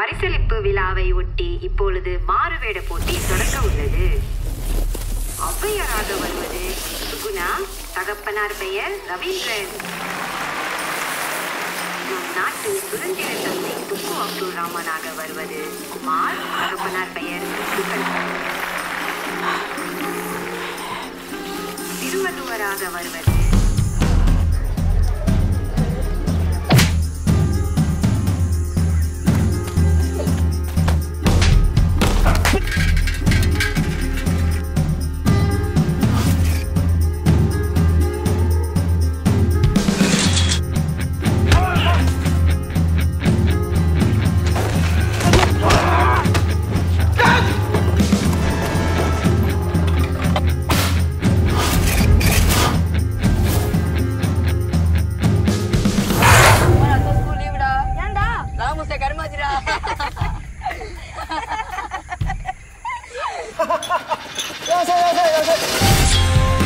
பரிசளிப்பு விழாவை ஒட்டி இப்பொழுது மாறுவேட போட்டி தொடங்க உள்ளது ஔவையாராக வருவது சுகுணா தகப்பனார் பெயர் ரவீந்திரன் நம் நாட்டு சுதந்திர தந்தை துப்பு அப்துல் ரஹ்மானாக வருவது குமார் தகப்பனார் பெயர் சுகல் திருவள்ளுவராக வருவது atau school leave dah. Yanda. Lama saya karma dah. Yo, yo, yo, yo, yo.